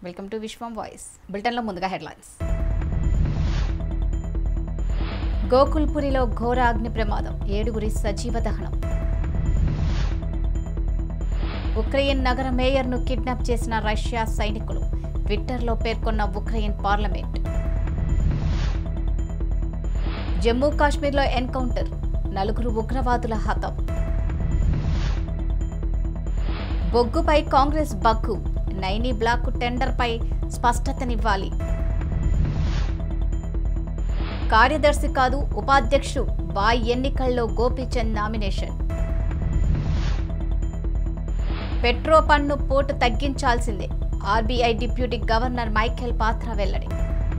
Welcome to Vishwam voice బులెటిన్లో ముందుగా headlines గోకుల్పురిలో ఘోర అగ్ని ప్రమాదం ఏడుగురి సజీవ దహనం ఉక్రెయిన్ నగర మేయర్ను కిడ్నాప్ చేసిన రష్యా సైనికులు ట్విట్టర్లో పేర్కొన్న ఉక్రెయిన్ పార్లమెంట్ జమ్మూ కాశ్మీర్లో ఎన్కౌంటర్ నలుగురు ఉగ్రవాదుల హతం బొగ్గుపై కాంగ్రెస్ బగ్గు నైనీ బ్లాక్ టెండర్పై స్పష్టతనివ్వాలి కార్యదర్శి కాదు ఉపాధ్యక్షుడు బాయ్ ఎన్నికల్లో గోపీచంద్ నామినేషన్ పెట్రో పన్ను పోటు తగ్గించాల్సిందే ఆర్బీఐ డిప్యూటీ గవర్నర్ మైఖేల్ పాత్ర వెల్లడి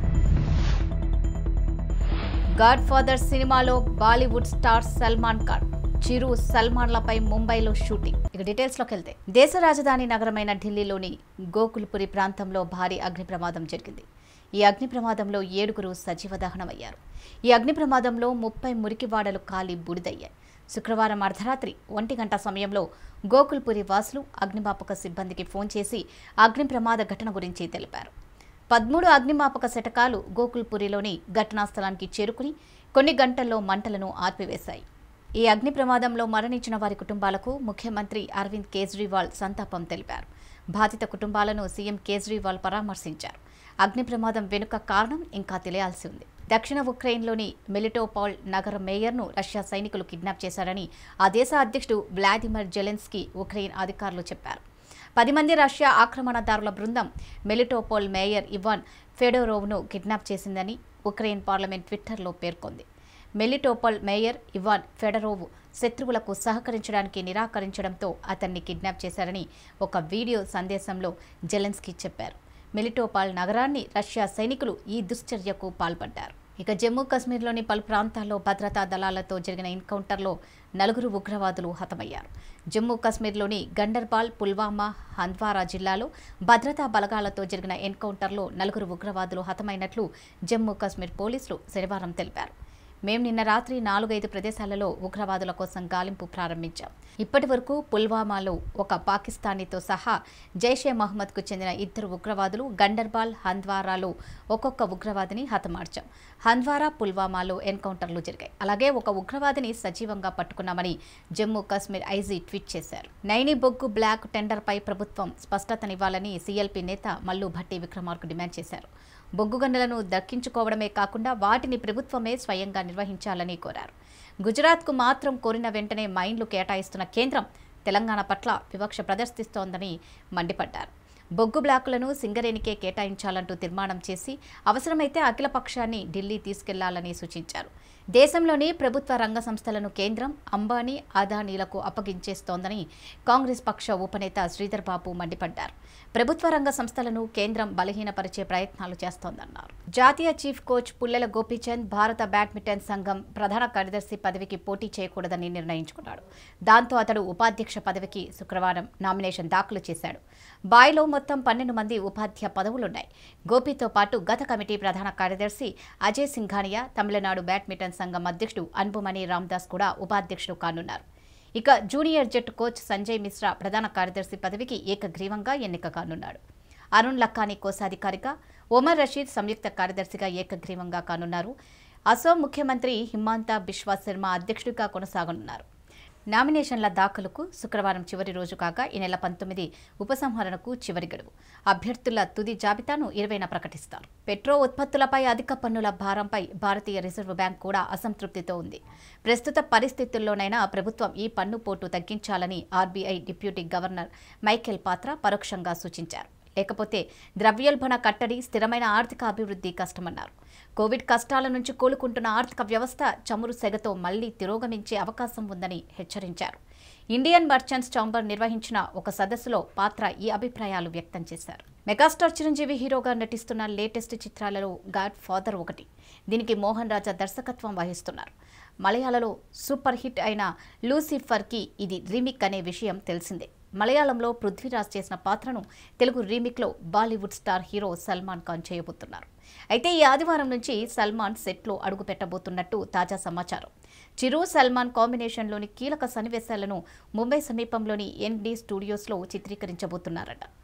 గాడ్ ఫాదర్ సినిమాలో బాలీవుడ్ స్టార్ సల్మాన్ ఖాన్ చిరు సల్మాన్లపై ముంబైలో షూటింగ్ ఇక డీటెయిల్స్లోకి వెళ్తే దేశ రాజధాని నగరమైన ఢిల్లీలోని గోకుల్పురి ప్రాంతంలో భారీ అగ్ని ప్రమాదం జరిగింది ఈ అగ్ని ప్రమాదంలో ఏడుగురు సజీవ దహనమయ్యారు ఈ అగ్ని ప్రమాదంలో ముప్పై మురికివాడలు కాలి బూడిదయ్యాయి శుక్రవారం అర్ధరాత్రి ఒంటి గంట సమయంలో గోకుల్పురి వాసులు అగ్నిమాపక సిబ్బందికి ఫోన్ చేసి అగ్ని ప్రమాద ఘటన గురించి తెలిపారు పదమూడు అగ్నిమాపక శటకాలు గోకుల్పురిలోని ఘటనా స్థలానికి చేరుకుని కొన్ని గంటల్లో మంటలను ఆర్పివేశాయి ఈ అగ్ని ప్రమాదంలో మరణించిన వారి కుటుంబాలకు ముఖ్యమంత్రి అరవింద్ కేజ్రీవాల్ సంతాపం తెలిపారు బాధిత కుటుంబాలను సీఎం కేజ్రీవాల్ పరామర్శించారు అగ్ని ప్రమాదం వెనుక కారణం ఇంకా తెలియాల్సి ఉంది దక్షిణ ఉక్రెయిన్లోని మెలిటోపాల్ నగర మేయర్ను రష్యా సైనికులు కిడ్నాప్ చేశారని ఆ దేశ అధ్యక్షుడు వ్లాదిమిర్ జెలెన్స్కీ ఉక్రెయిన్ అధికారులు చెప్పారు పది మంది రష్యా ఆక్రమణదారుల బృందం మెలిటోపోల్ మేయర్ ఇవాన్ ఫెడోరోవ్ను కిడ్నాప్ చేసిందని ఉక్రెయిన్ పార్లమెంట్ ట్విట్టర్లో పేర్కొంది మెలిటోపోల్ మేయర్ ఇవాన్ ఫెడరోవ్ శత్రువులకు సహకరించడానికి నిరాకరించడంతో అతన్ని కిడ్నాప్ చేశారని ఒక వీడియో సందేశంలో జెలెన్స్కీ చెప్పారు మెలిటోపాల్ నగరాన్ని రష్యా సైనికులు ఈ దుశ్చర్యకు పాల్పడ్డారు ఇక జమ్మూ కాశ్మీర్లోని పలు ప్రాంతాల్లో భద్రతా దళాలతో జరిగిన ఎన్కౌంటర్లో నలుగురు ఉగ్రవాదులు హతమయ్యారు జమ్మూ కాశ్మీర్లోని గండర్బాల్ పుల్వామా హంద్వారా జిల్లాలో భద్రతా బలగాలతో జరిగిన ఎన్కౌంటర్లో నలుగురు ఉగ్రవాదులు హతమైనట్లు జమ్మూ కాశ్మీర్ పోలీసులు శనివారం తెలిపారు మేం నిన్న రాత్రి నాలుగైదు ప్రదేశాలలో ఉగ్రవాదుల కోసం గాలింపు ప్రారంభించాం ఇప్పటి వరకు పుల్వామాలో ఒక పాకిస్తానీతో సహా జైషే మహమ్మద్కు చెందిన ఇద్దరు ఉగ్రవాదులు గండర్బాల్ హంద్వారాలో ఒక్కొక్క ఉగ్రవాదిని హతమార్చాం హంద్వారా పుల్వామాలో ఎన్కౌంటర్లు జరిగాయి అలాగే ఒక ఉగ్రవాదిని సజీవంగా పట్టుకున్నామని జమ్మూ కాశ్మీర్ ఐజీ ట్వీట్ చేశారు నైని బొగ్గు బ్లాక్ టెండర్పై ప్రభుత్వం స్పష్టతనివ్వాలని సీఎల్పీ నేత మల్లు భట్టి విక్రమార్కు డిమాండ్ చేశారు బొగ్గు గనులను దక్కించుకోవడమే కాకుండా వాటిని ప్రభుత్వమే స్వయంగా నిర్వహించాలని కోరారు గుజరాత్కు మాత్రం కోరిన వెంటనే మైన్లు కేటాయిస్తున్న కేంద్రం తెలంగాణ పట్ల వివక్ష ప్రదర్శిస్తోందని మండిపడ్డారు బొగ్గు బ్లాకులను సింగరేణికే కేటాయించాలంటూ తీర్మానం చేసి అవసరమైతే అఖిలపక్షాన్ని ఢిల్లీ తీసుకెళ్లాలని సూచించారు దేశంలోని ప్రభుత్వ రంగ సంస్థలను కేంద్రం అంబానీ అదానీలకు అప్పగించేస్తోందని కాంగ్రెస్ పక్ష ఉపనేత శ్రీధర్ బాబు మండిపడ్డారు ప్రభుత్వ రంగ సంస్థలను కేంద్రం బలహీనపరిచే ప్రయత్నాలు చేస్తోందన్నారు జాతీయ చీఫ్ కోచ్ పుల్లెల గోపీచంద్ భారత బ్యాడ్మింటన్ సంఘం ప్రధాన కార్యదర్శి పదవికి పోటీ చేయకూడదని నిర్ణయించుకున్నాడు దాంతో అతడు ఉపాధ్యక్ష పదవికి శుక్రవారం నామినేషన్ దాఖలు చేశాడు బాయ్లో మొత్తం పన్నెండు మంది ఉపాధ్య పదవులున్నాయి గోపితో పాటు గత కమిటీ ప్రధాన కార్యదర్శి అజయ్ సింఘానియా తమిళనాడు బ్యాడ్మింటన్ సంఘం అధ్యక్షుడు అన్బుమణి రామ్దాస్ కూడా ఉపాధ్యక్షుడు కానున్నారు ఇక జూనియర్ జట్టు కోచ్ సంజయ్ మిశ్రా ప్రధాన కార్యదర్శి పదవికి ఏకగ్రీవంగా ఎన్నిక కానున్నాడు అరుణ్ లక్కాని కోశాధికారిగా ఒమర్ రషీద్ సంయుక్త కార్యదర్శిగా ఏకగ్రీవంగా కానున్నారు అసోం ముఖ్యమంత్రి హిమాంత బిశ్వా శర్మ అధ్యక్షుడిగా కొనసాగనున్నారు నామినేషన్ల దాఖలుకు శుక్రవారం చివరి రోజు కాగా ఈ నెల పంతొమ్మిది ఉపసంహరణకు చివరి గడువు అభ్యర్థుల తుది జాబితాను ఇరవైన ప్రకటిస్తారు పెట్రో ఉత్పత్తులపై అధిక పన్నుల భారంపై భారతీయ రిజర్వ్ బ్యాంక్ కూడా అసంతృప్తితో ఉంది ప్రస్తుత పరిస్థితుల్లోనైనా ప్రభుత్వం ఈ పన్ను పోటు తగ్గించాలని ఆర్బీఐ డిప్యూటీ గవర్నర్ మైకేల్ పాత్ర పరోక్షంగా సూచించారు లేకపోతే ద్రవ్యోల్బణ కట్టడి స్థిరమైన ఆర్థిక అభివృద్ధి కష్టమన్నారు కోవిడ్ కష్టాల నుంచి కోలుకుంటున్న ఆర్థిక వ్యవస్థ చమురు సెగతో మళ్లీ తిరోగమించే అవకాశం ఉందని హెచ్చరించారు ఇండియన్ మర్చెంట్స్ ఛాంబర్ నిర్వహించిన ఒక సదస్సులో పాత్ర ఈ అభిప్రాయాలు వ్యక్తం చేశారు మెగాస్టార్ చిరంజీవి హీరోగా నటిస్తున్న లేటెస్ట్ చిత్రాలలో గాడ్ ఫాదర్ ఒకటి దీనికి మోహన్ రాజా దర్శకత్వం వహిస్తున్నారు మలయాళలో సూపర్ హిట్ అయిన లూసిఫర్కి ఇది రీమిక్ అనే విషయం తెలిసిందే మలయాళంలో పృథ్వీరాజ్ చేసిన పాత్రను తెలుగు రీమిక్లో Bollywood star hero Salman Khan చేయబోతున్నారు అయితే ఈ ఆదివారం నుంచి సల్మాన్ సెట్లో అడుగు పెట్టబోతున్నట్టు తాజా సమాచారం చిరు సల్మాన్ కాంబినేషన్లోని కీలక సన్నివేశాలను ముంబై సమీపంలోని ఎన్డి స్టూడియోస్లో చిత్రీకరించబోతున్నారట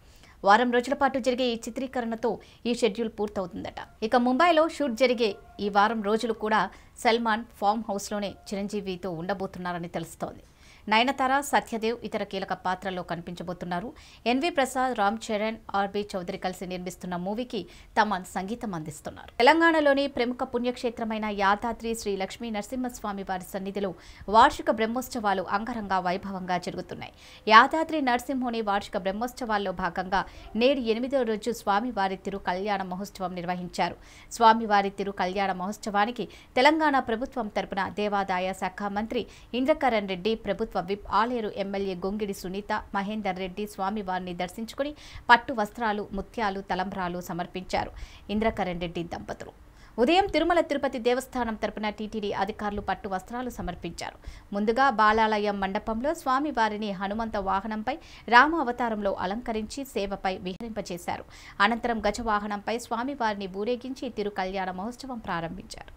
వారం రోజుల పాటు జరిగే ఈ చిత్రీకరణతో ఈ షెడ్యూల్ పూర్తవుతుందట ఇక ముంబైలో షూట్ జరిగే ఈ వారం రోజులు కూడా సల్మాన్ ఫామ్ హౌస్లోనే చిరంజీవితో ఉండబోతున్నారని తెలుస్తోంది నయనతార సత్యదేవ్ ఇతర కీలక పాత్రల్లో కనిపించబోతున్నారు ఎన్వి ప్రసాద్ రామ్ చరణ్ ఆర్బి చౌదరి కలిసి నిర్మిస్తున్న మూవీకి తమ సంగీతం అందిస్తున్నారు తెలంగాణలోని ప్రముఖ పుణ్యక్షేత్రమైన యాదాద్రి శ్రీ లక్ష్మీ నరసింహస్వామి వారి సన్నిధిలో వార్షిక బ్రహ్మోత్సవాలు అంగరంగ వైభవంగా జరుగుతున్నాయి యాదాద్రి నరసింహుని వార్షిక బ్రహ్మోత్సవాల్లో భాగంగా నేడు ఎనిమిదో రోజు స్వామివారి తిరు కళ్యాణ మహోత్సవం నిర్వహించారు స్వామివారి తిరు కళ్యాణ మహోత్సవానికి తెలంగాణ ప్రభుత్వం తరపున దేవాదాయ శాఖ మంత్రి ఇంద్రకరణ్ రెడ్డి ప్రభుత్వ విప్ ఆలేరు ఎమ్మెల్యే గొంగిడి సునీత మహేందర్ రెడ్డి స్వామివారిని దర్శించుకుని పట్టు వస్త్రాలు ముత్యాలు తలంబ్రాలు సమర్పించారు ఇంద్రకరణ్ రెడ్డి దంపతులు ఉదయం తిరుమల తిరుపతి దేవస్థానం తరపున టీటీడీ అధికారులు పట్టు వస్త్రాలు సమర్పించారు ముందుగా బాలాలయం మండపంలో స్వామివారిని హనుమంత వాహనంపై రామ అవతారంలో అలంకరించి సేవపై విహరింపచేశారు అనంతరం గజవాహనంపై స్వామివారిని ఊరేగించి తిరు కళ్యాణ మహోత్సవం ప్రారంభించారు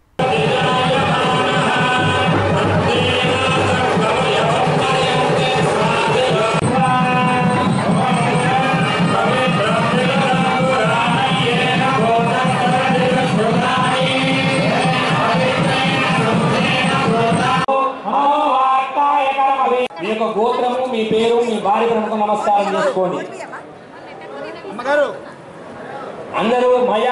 మీ యొక్క గోత్రము మీ పేరు మీ భార్య ప్రముఖ నమస్కారం చేసుకోండి అమ్మగారు అందరూ మయా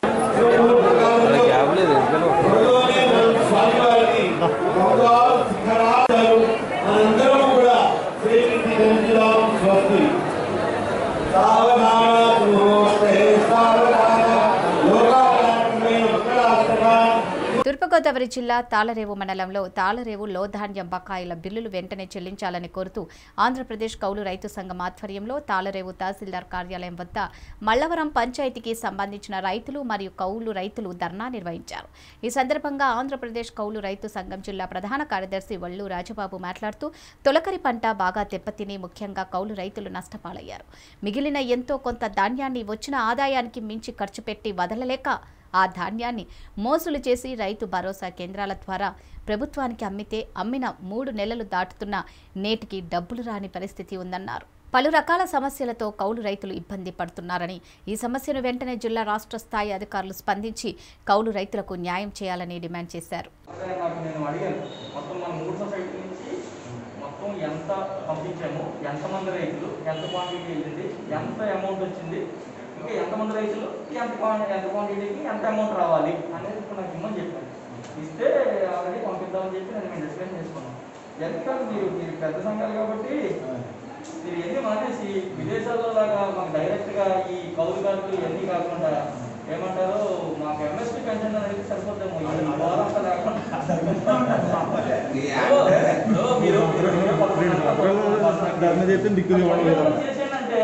స్వామివారికి భగవాన్ శిఖరాలు మనందరం కూడా శ్రీకృష్ణులాం స్వస్తి సావధాన నమస్తే సావధాన లోకాలక్ష్మీ మంగళాష్టమా తూర్పుగోదావరి జిల్లా తాళరేవు మండలంలో తాళరేవు లోధాన్యం బకాయిల బిల్లులు వెంటనే చెల్లించాలని కోరుతూ ఆంధ్రప్రదేశ్ కౌలు రైతు సంఘం ఆధ్వర్యంలో తాళరేవు తహసీల్దార్ కార్యాలయం వద్ద మల్లవరం పంచాయతీకి సంబంధించిన రైతులు మరియు కౌలు రైతులు ధర్నా నిర్వహించారు ఈ సందర్భంగా ఆంధ్రప్రదేశ్ కౌలు రైతు సంఘం జిల్లా ప్రధాన కార్యదర్శి వల్లు రాజబాబు మాట్లాడుతూ తొలకరి పంట బాగా దెబ్బతిని ముఖ్యంగా కౌలు రైతులు నష్టపాలయ్యారు మిగిలిన ఎంతో కొంత ధాన్యాన్ని వచ్చిన ఆదాయానికి మించి ఖర్చు పెట్టి వదలలేక ఆ ధాన్యాన్ని మోసులు చేసి రైతు భరోసా కేంద్రాల ద్వారా ప్రభుత్వానికి అమ్మితే అమ్మిన మూడు నెలలు దాటుతున్న నేటికి డబ్బులు రాని పరిస్థితి ఉందన్నారు పలు రకాల సమస్యలతో కౌలు రైతులు ఇబ్బంది పడుతున్నారని ఈ సమస్యను వెంటనే జిల్లా రాష్ట్ర స్థాయి అధికారులు స్పందించి కౌలు రైతులకు న్యాయం చేయాలని డిమాండ్ చేశారు అదే నాకు నేను అడిగాను మొత్తం మన మూడు సొసైటీ నుంచి మొత్తం ఎంత పంపించాము ఎంతమంది రైతులు ఎంత క్వాంటిటీ వెళ్ళింది ఎంత అమౌంట్ వచ్చింది ఇంకా ఎంతమంది రైతులు ఎంత క్వాంటిటీ ఎంత క్వాంటిటీకి ఎంత అమౌంట్ రావాలి అనేది ఇప్పుడు నాకు ఇమ్మని చెప్పాను ఇస్తే ఆల్రెడీ పంపిద్దామని చెప్పి నేను మేము డిస్కషన్ చేసుకున్నాం ఎందుకంటే మీరు మీరు పెద్ద సంఘాలు కాబట్టి మీరు ఎన్ని మానేసి విదేశాల్లో లాగా మాకు డైరెక్ట్గా ఈ కౌలు కార్డులు ఇవన్నీ కాకుండా ఏమంటారు మాకు ఎంఎస్పీ పెన్షన్ అనేది సరిపోతాము ఈ గోలంతా లేకుండా ఓ, ఓ, మీరు మీరు మీరే పడుకున్నారు. ధర్మ చేస్తే దిక్కులు ఇవ్వడం లేదా? పడుకున్నారు చేసేయండి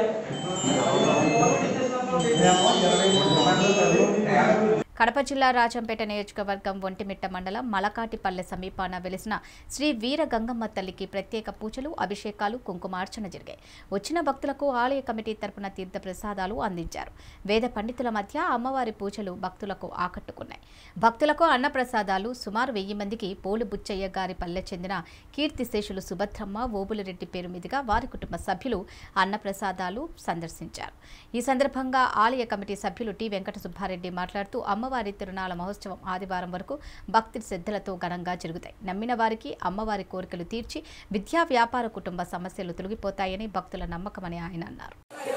అంటే కడప జిల్లా రాజంపేట నియోజకవర్గం ఒంటిమిట్ట మండలం మలకాటిపల్లె సమీపాన వెలిసిన శ్రీ వీర గంగమ్మ తల్లికి ప్రత్యేక పూజలు అభిషేకాలు కుంకుమార్చన జరిగాయి వచ్చిన భక్తులకు ఆలయ కమిటీ తరపున తీర్థ ప్రసాదాలు అందించారు వేద పండితుల మధ్య అమ్మవారి పూజలు భక్తులకు ఆకట్టుకున్నాయి భక్తులకు అన్నప్రసాదాలు సుమారు వెయ్యి మందికి పోలు బుచ్చయ్య గారి పల్లె చెందిన కీర్తిశేషులు సుభద్రమ్మ ఓబులరెడ్డి పేరు మీదుగా వారి కుటుంబ సభ్యులు అన్నప్రసాదాలు సందర్శించారు ఈ సందర్భంగా ఆలయ కమిటీ సభ్యులు టి వెంకట సుబ్బారెడ్డి మాట్లాడుతూ అమ్మవారి తిరునాళ మహోత్సవం ఆదివారం వరకు భక్తి శ్రద్ధలతో ఘనంగా జరుగుతాయి నమ్మిన వారికి అమ్మవారి కోరికలు తీర్చి విద్యా వ్యాపార కుటుంబ సమస్యలు తొలగిపోతాయని భక్తుల నమ్మకమని ఆయన అన్నారు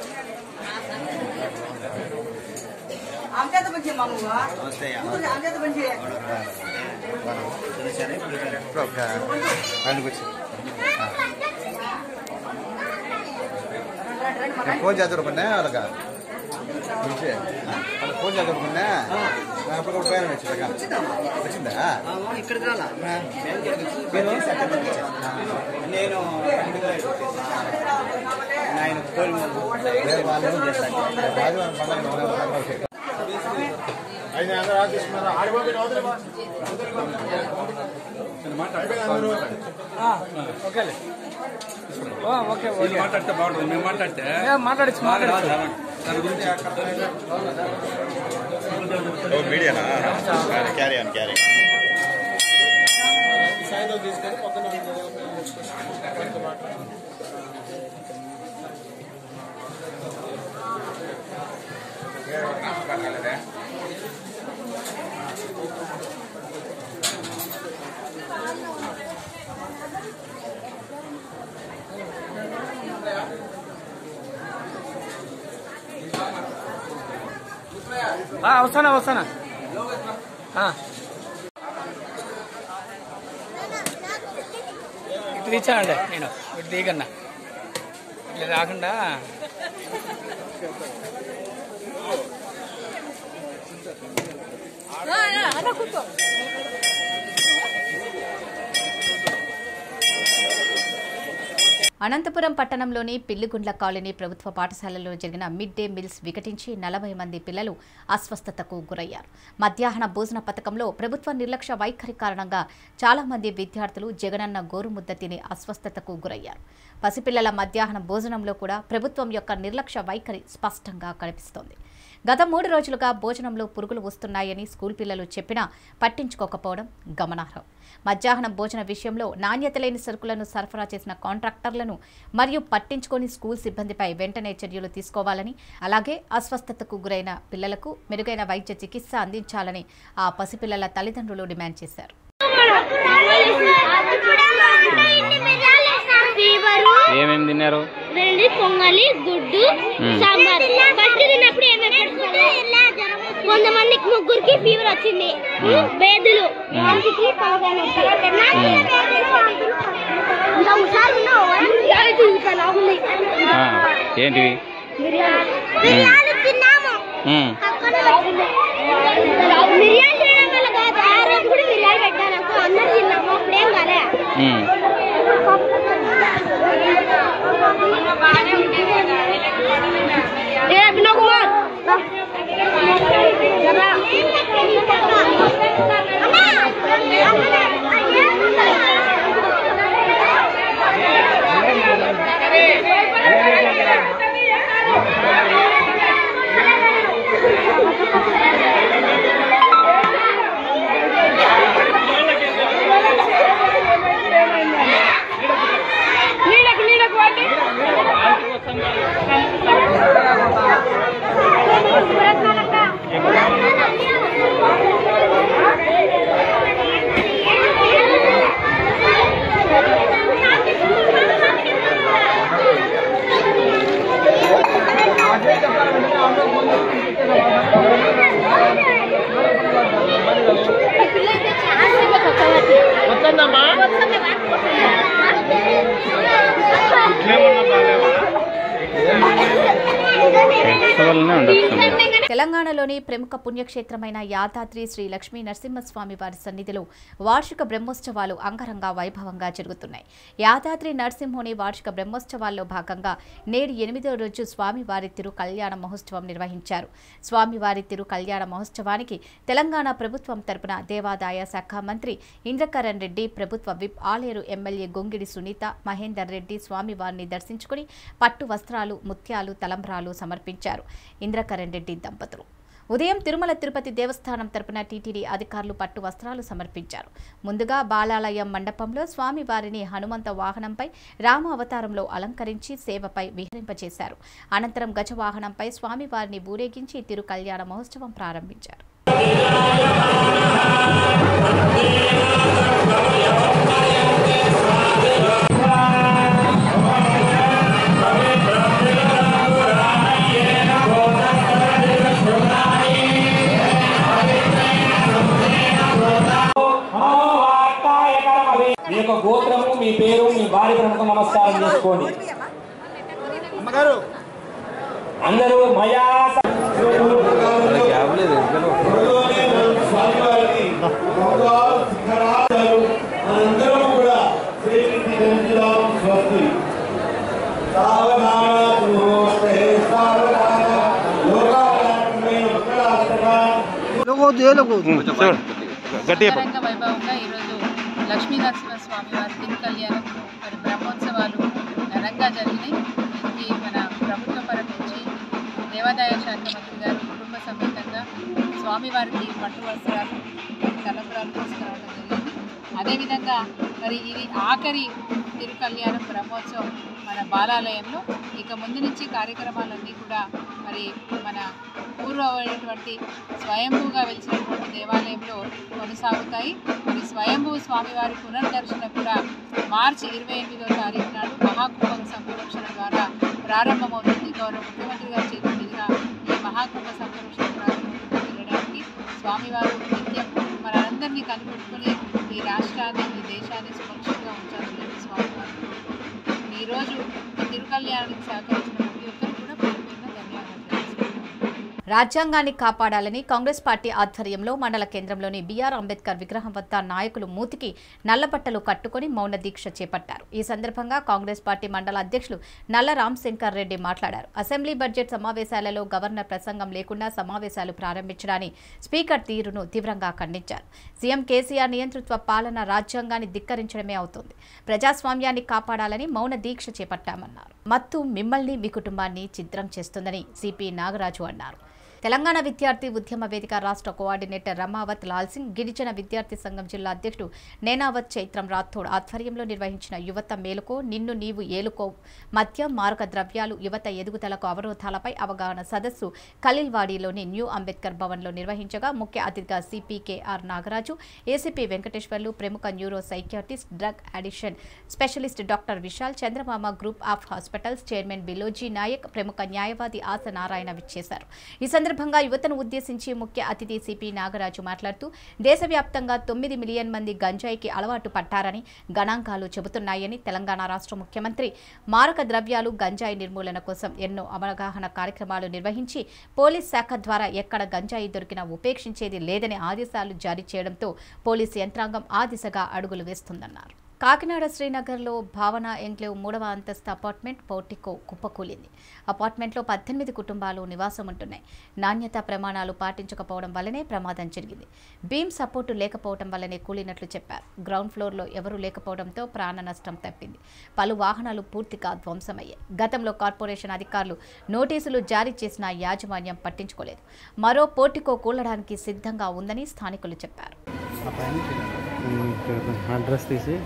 आमच्यात म्हणजे मामू आमच्यात म्हणजे ఫోన్ చేద్దాం అనుకున్నా వాళ్ళకి నుంచి వాళ్ళకి ఫోన్ చేద్దాం అనుకున్నా అప్పుడు ఒక పైన వచ్చిందా వచ్చిందా ఇక్కడ కాలా నేను ఆయన ఫోన్ వాళ్ళు ఏం చేస్తాను ఆదివారం పండుగ ఆయన అందరూ ఆశిస్తున్నారు ఆడిపోయి అవతల మాట్లాడితే బాగుంటుంది మేము మాట్లాడితే మాట్లాడచ్చు మాట్లాడచ్చు దాని గురించి మీడియానా క్యారీ ఆన్ క్యారీ సాయంత్రం తీసుకొని పొద్దున్న వస్తానా వస్తానా ఆ. ఇటు తీర్చానండి నేను ఇటు దిగన్నా ఇట్లా రాకుండా అనంతపురం పట్టణంలోని పిల్లిగుండ్ల కాలనీ ప్రభుత్వ పాఠశాలలో జరిగిన మిడ్ డే మీల్స్ వికటించి నలభై మంది పిల్లలు అస్వస్థతకు గురయ్యారు మధ్యాహ్న భోజన పథకంలో ప్రభుత్వ నిర్లక్ష్య వైఖరి కారణంగా చాలా మంది విద్యార్థులు జగనన్న గోరుముద్ద తిని అస్వస్థతకు గురయ్యారు పసిపిల్లల మధ్యాహ్న భోజనంలో కూడా ప్రభుత్వం యొక్క నిర్లక్ష్య వైఖరి స్పష్టంగా కనిపిస్తోంది గత మూడు రోజులుగా భోజనంలో పురుగులు వస్తున్నాయని స్కూల్ పిల్లలు చెప్పినా పట్టించుకోకపోవడం గమనార్హం మధ్యాహ్నం భోజన విషయంలో నాణ్యత లేని సరుకులను సరఫరా చేసిన కాంట్రాక్టర్లను మరియు పట్టించుకొని స్కూల్ సిబ్బందిపై వెంటనే చర్యలు తీసుకోవాలని అలాగే అస్వస్థతకు గురైన పిల్లలకు మెరుగైన వైద్య చికిత్స అందించాలని ఆ పసిపిల్లల తల్లిదండ్రులు డిమాండ్ చేశారు ఏమేమి తిన్నారు రెండు పొంగలి గుడ్డు సాంబార్ ఫస్ట్ తిన్నప్పుడు ఏమేమి కొంతమందికి ముగ్గురికి ఫీవర్ వచ్చింది వేదులు మనిషికి తలకాయ నొప్పి. ఇంకా హుషారు ఉన్నావు? ఇంకా లాగుంది. ఆ, ఏంటివి బిర్యానీ తిన్నాము ఉమ్, పక్కన పెట్టింది. బిర్యానీ తినడం వల్ల కాదు ఆ రోజు కూడా బిర్యానీ పెట్టాను అనుకో అందరు తిన్నాము అప్పుడేం కాలే ఉమ్. ఏ వినోద్ కుమార్ నీడకు నీడకు వాటి ఫెస్టివల్నే ఉండొచ్చు తెలంగాణలోని ప్రముఖ పుణ్యక్షేత్రమైన యాదాద్రి శ్రీ లక్ష్మీ నరసింహస్వామి వారి సన్నిధిలో వార్షిక బ్రహ్మోత్సవాలు అంగరంగ వైభవంగా జరుగుతున్నాయి యాదాద్రి నరసింహుని వార్షిక బ్రహ్మోత్సవాల్లో భాగంగా నేడు ఎనిమిదో రోజు స్వామివారి తిరు కళ్యాణ మహోత్సవం నిర్వహించారు స్వామివారి తిరు కళ్యాణ మహోత్సవానికి తెలంగాణ ప్రభుత్వం తరపున దేవాదాయ శాఖ మంత్రి ఇంద్రకరణ్ రెడ్డి ప్రభుత్వ విప్ ఆలేరు ఎమ్మెల్యే గొంగిడి సునీత మహేందర్ రెడ్డి స్వామివారిని దర్శించుకుని పట్టు వస్త్రాలు ముత్యాలు తలంబ్రాలు సమర్పించారు ఇంద్రకరణ్ రెడ్డి దంపతులు ఉదయం తిరుమల తిరుపతి దేవస్థానం తరపున టీటీడీ అధికారులు పట్టు వస్త్రాలు సమర్పించారు ముందుగా బాలాలయం మండపంలో స్వామివారిని హనుమంత వాహనంపై రామ అవతారంలో అలంకరించి సేవపై విహరింపచేశారు అనంతరం గజవాహనంపై స్వామివారిని ఊరేగించి తిరు కళ్యాణ మహోత్సవం ప్రారంభించారు మీ యొక్క గోత్రము మీ పేరు మీ భార్య ప్రముఖ నమస్కారం చేసుకోండి అమ్మగారు అందరూ మయా అందరం కూడా శ్రీకృష్ణం స్వస్తి సావధాన నమస్తే సావధాన లోకాలక్ష్మీ మంగళాష్టగా గట్టిగా అంగరంగ వైభవంగా ఈరోజు లక్ష్మీ నరసింహస్వామి వారి తిరు కళ్యాణం మరి బ్రహ్మోత్సవాలు ఘనంగా జరిగినాయి ఈ మన ప్రభుత్వ పరం నుంచి దేవాదాయ శాఖ మంత్రి గారు కుటుంబ సమేతంగా స్వామివారికి పట్టు వస్త్రాలు తలంబ్రాలు తీసుకురావడం జరిగింది అదేవిధంగా మరి ఇది ఆఖరి తిరు కళ్యాణం బ్రహ్మోత్సవం మన బాలాలయంలో ఇక ముందు నుంచి కార్యక్రమాలన్నీ కూడా మరి మన పూర్వమైనటువంటి స్వయంభూగా వెలిసినటువంటి దేవాలయంలో కొనసాగుతాయి మరి స్వయంభూ స్వామివారి పునర్దర్శనం కూడా మార్చి ఇరవై ఎనిమిదో తారీఖు నాడు మహాకుంభ సంప్రోక్షణ ద్వారా ప్రారంభమవుతుంది గౌరవ ముఖ్యమంత్రి గారి చేతుల మీదుగా ఈ మహాకుంభ సంప్రోక్షణ ప్రారంభమవుతుంది అందరినీ కనిపెట్టుకుని ఈ రాష్ట్రాన్ని ఈ దేశాన్ని సురక్షితంగా ఉంచాలని చెప్పి స్వామి వారు కోరుకుంటున్నాను. ఈరోజు ఈ తిరుకల్యాణానికి సహకరించిన ప్రతి ఒక్కరు కూడా పేరు పేరున ధన్యవాదాలు తెలుసుకుంటున్నాను రాజ్యాంగాన్ని కాపాడాలని కాంగ్రెస్ పార్టీ ఆధ్వర్యంలో మండల కేంద్రంలోని బీఆర్ అంబేద్కర్ విగ్రహం వద్ద నాయకులు మూతికి నల్లబట్టలు కట్టుకొని మౌన దీక్ష చేపట్టారు ఈ సందర్భంగా కాంగ్రెస్ పార్టీ మండల అధ్యక్షులు నల్ల రామశంకర్ రెడ్డి మాట్లాడారు అసెంబ్లీ బడ్జెట్ సమావేశాలలో గవర్నర్ ప్రసంగం లేకుండా సమావేశాలు ప్రారంభించడాన్ని స్పీకర్ తీరును తీవ్రంగా ఖండించారు సీఎం కేసీఆర్ నియంతృత్వ పాలన రాజ్యాంగాన్ని ధిక్కరించడమే అవుతుంది ప్రజాస్వామ్యాన్ని కాపాడాలని మౌన దీక్ష చేపట్టామన్నారు మత్తు మిమ్మల్ని మీ కుటుంబాన్ని ఛిద్రం చేస్తుందని సిపి నాగరాజు అన్నారు తెలంగాణ విద్యార్థి ఉద్యమ వేదిక రాష్ట్ర కోఆర్డినేటర్ రమావత్ లాల్ సింగ్ గిరిజన విద్యార్థి సంఘం జిల్లా అధ్యక్షుడు నేనావత్ చైత్రం రాథోడ్ ఆధ్వర్యంలో నిర్వహించిన యువత మేలుకో నిన్ను నీవు ఏలుకో మద్యం మారక ద్రవ్యాలు యువత ఎదుగుదలకు అవరోధాలపై అవగాహన సదస్సు ఖలీల్వాడిలోని న్యూ అంబేద్కర్ భవన్లో నిర్వహించగా ముఖ్య అతిథిగా సిపికేఆర్ నాగరాజు ఏసీపీ వెంకటేశ్వర్లు ప్రముఖ neuro psychiatrist drug addiction specialist doctor Vishal Chandramama group of hospitals chairman Biloji Nayak ప్రముఖ న్యాయవాది ఆస నారాయణ విచ్చేశారు ఈ సందర్భంగా యువతను ఉద్దేశించి ముఖ్య అతిథి సిపి నాగరాజు మాట్లాడుతూ దేశవ్యాప్తంగా తొమ్మిది మిలియన్ మంది గంజాయికి అలవాటు పట్టారని గణాంకాలు చెబుతున్నాయని తెలంగాణ రాష్ట్ర ముఖ్యమంత్రి మారక ద్రవ్యాలు గంజాయి నిర్మూలన కోసం ఎన్నో అవగాహన కార్యక్రమాలు నిర్వహించి పోలీస్ శాఖ ద్వారా ఎక్కడ గంజాయి దొరికినా ఉపేక్షించేది లేదని ఆదేశాలు జారీ చేయడంతో పోలీసు యంత్రాంగం ఆ దిశగా అడుగులు వేస్తుందన్నారు కాకినాడ శ్రీనగర్లో భావన ఎంక్లేవ్ మూడవ అంతస్తు అపార్ట్మెంట్ పోర్టికో కుప్పకూలింది అపార్ట్మెంట్లో పద్దెనిమిది కుటుంబాలు నివాసం ఉంటున్నాయి నాణ్యత ప్రమాణాలు పాటించకపోవడం వల్లనే ప్రమాదం జరిగింది బీమ్ సపోర్టు లేకపోవడం వల్లనే కూలినట్లు చెప్పారు గ్రౌండ్ ఫ్లోర్లో ఎవరూ లేకపోవడంతో ప్రాణ నష్టం తప్పింది పలు వాహనాలు పూర్తిగా ధ్వంసమయ్యాయి గతంలో కార్పొరేషన్ అధికారులు నోటీసులు జారీ చేసిన యాజమాన్యం పట్టించుకోలేదు మరో పోర్టికో కూలడానికి సిద్ధంగా ఉందని స్థానికులు చెప్పారు అడ్రస్ తీసి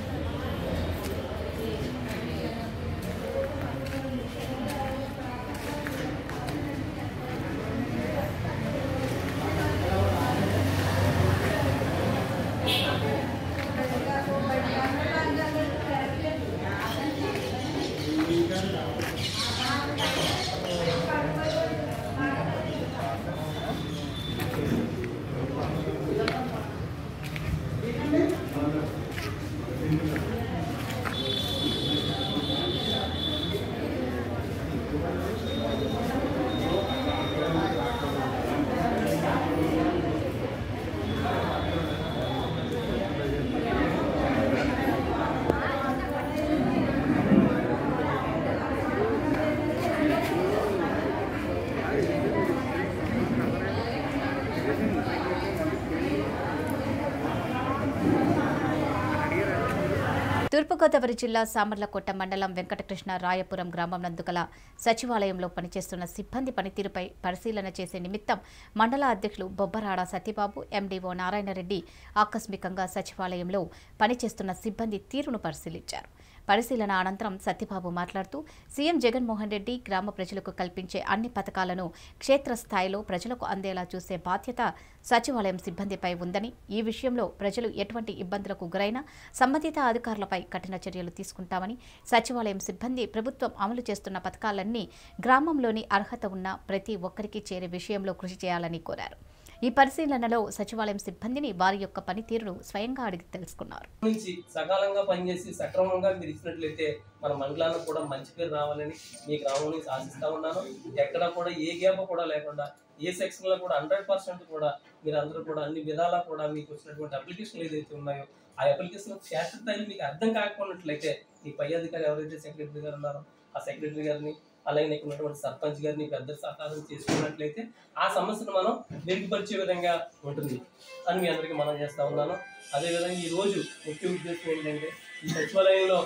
తూర్పుగోదావరి జిల్లా సామర్లకోట మండలం వెంకటకృష్ణ రాయపురం గ్రామం నందు గల సచివాలయంలో పనిచేస్తున్న సిబ్బంది పనితీరుపై పరిశీలన చేసే నిమిత్తం మండల అధ్యక్షులు బొబ్బరాడ సత్యబాబు ఎండీఓ నారాయణరెడ్డి ఆకస్మికంగా సచివాలయంలో పనిచేస్తున్న సిబ్బంది తీరును పరిశీలించారు పరిశీలన అనంతరం సత్యబాబు మాట్లాడుతూ సీఎం జగన్మోహన్ రెడ్డి గ్రామ ప్రజలకు కల్పించే అన్ని పథకాలను క్షేత్రస్థాయిలో ప్రజలకు అందేలా చూసే బాధ్యత సచివాలయం సిబ్బందిపై ఉందని ఈ విషయంలో ప్రజలు ఎటువంటి ఇబ్బందులకు గురైనా సంబంధిత అధికారులపై కఠిన చర్యలు తీసుకుంటామని సచివాలయం సిబ్బంది ప్రభుత్వం అమలు చేస్తున్న పథకాలన్నీ గ్రామంలోని అర్హత ఉన్న ప్రతి ఒక్కరికి చేరే విషయంలో కృషి చేయాలని కోరారు ఈ పరిశీలనలో సచివాలయం సిబ్బందిని వారి యొక్క పనితీరును స్వయంగా అడిగి తెలుసుకున్నారు నుంచి సకాలంగా పనిచేసి సక్రమంగా మీరు ఇచ్చినట్లయితే మన మండలానికి కూడా మంచి పేరు రావాలని మీ గ్రామం నుంచి ఆశిస్తా ఉన్నాను ఎక్కడ కూడా ఏ గ్యాప్ కూడా లేకుండా ఏ సెక్షన్ లో కూడా హండ్రెడ్ పర్సెంట్ కూడా మీరు అందరూ కూడా అన్ని విధాలా కూడా మీకు వచ్చినటువంటి అప్లికేషన్లు ఏదైతే ఉన్నాయో ఆ అప్లికేషన్ క్షేత్రస్థాయిలో మీకు అర్థం కాకపోయినట్లయితే మీ పై అధికారి ఎవరైతే సెక్రటరీ గారు ఉన్నారో ఆ సెక్రటరీ గారిని అలాగే నీకు ఉన్నటువంటి సర్పంచ్ గారిని పెద్ద సహకారం చేసుకున్నట్లయితే ఆ సమస్యను మనం మెరుగుపరిచే విధంగా ఉంటుంది అని మీ అందరికీ మనం చేస్తా ఉన్నాను అదేవిధంగా ఈ రోజు ముఖ్య ఉద్దేశం ఏంటంటే ఈ సచివాలయంలో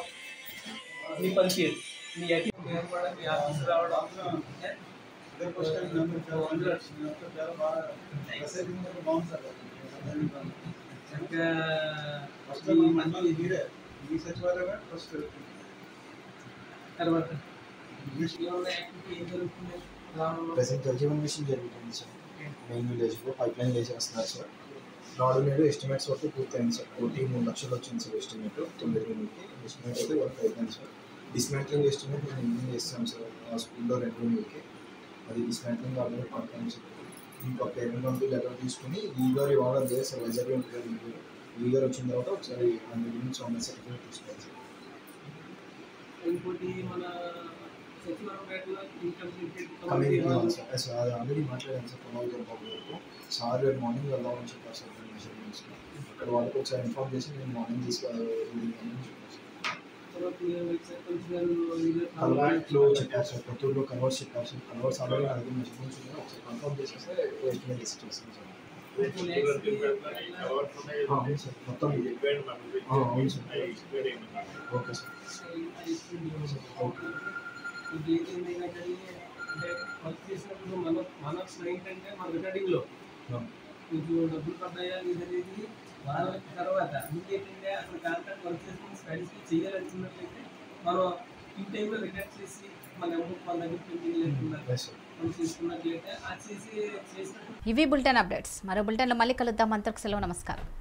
మీ పనితీరు మీ అతి ఏర్పడడం మీ ఆఫీస్ రావడం ఇంకా ఈ మంది మీరే మీ సచివాలయమే ఫస్ట్ తర్వాత ఏమన్నా యాక్టివిటీ ఏం జరుగుతుంది గ్రామంలో? ప్రజెంట్ జలజీవన్ మిషన్ జరుగుతుంది సార్ మెయిన్ విలేజ్లో పైప్ లైన్ వేసేస్తున్నారు సార్ నాడు నేడు ఎస్టిమేట్స్ వరకు పూర్తయింది సార్ కోటి మూడు లక్షలు వచ్చింది సార్ ఎస్టిమేట్ తొమ్మిది రూమ్కి ఎస్టిమేట్ అయితే వర్క్ అయిపోయింది సార్ డిస్మాంట్లింగ్ ఎస్టిమేట్ నేను ఇంజన్ చేస్తాం సార్ ఆ స్కూల్లో రెండు రూమ్లకి అది డిస్మాంట్లింగ్ ఆల్రెడీ పంపాను సార్ ఇంకా పేరెంట్ కంటూ లెటర్ తీసుకుని ఈగర్ ఇవాళ లేదు సార్ వైజాగ్లో ఉంటుంది ఈగర్ ఈగర్ వచ్చిన తర్వాత ఒకసారి మన గురించి ఉన్న సర్టిఫికేట్ తీసుకోవాలి సార్ ఇంకోటి మన సచివాలయంలో ఇంటర్మీడియట్ కమ్యూనిటీ సార్ సార్ అది ఆల్రెడీ మాట్లాడాను సార్ ప్రమాదం బాబు వరకు సార్ రేపు మార్నింగ్ వెళ్దామని చెప్పారు సార్ మెజర్మెంట్స్ అక్కడ వాళ్ళకి ఒకసారి ఇన్ఫార్మ్ చేసి నేను మార్నింగ్ తీసుకెళ్ళాలని చెప్పారు సార్ తర్వాత కొంచెం కలవాట్లో చెప్పారు సార్ కొత్తూరులో కలవర్స్ చెప్పారు సార్ కలవర్స్ ఆల్రెడీ నా దగ్గర మెజర్మెంట్స్ ఉన్నాయి ఒకసారి కన్ఫర్మ్ చేసేస్తే ఎస్టిమేట్ ఇచ్చి చేస్తాను సార్ ఆ, అవును సార్ మొత్తం ఆ, అవును సార్ ఓకే సార్ ఓకే ఇది ఏంటంటే అంటే వర్క్ చేసినప్పుడు మన మన క్లయింట్ అంటే మన రికార్డింగ్ లో మీకు డబ్బులు పడ్డాయా లేదనేది వాళ్ళ తర్వాత ఇంకేంటంటే అసలు కాంట్రాక్ట్ వర్క్ చేసిన స్టడీస్ చేయాలనుకున్నట్లయితే మనం ఈ టైంలో రికార్డ్ చేసి మన అమౌంట్ మన దగ్గర పెండింగ్ లేకుండా మనం చేసుకున్నట్లయితే ఆ చేసి చేసినట్టు ఇవి బులెటిన్ అప్డేట్స్ మరో బులెటిన్లో మళ్ళీ కలుద్దాం అంతకు సెలవు నమస్కారం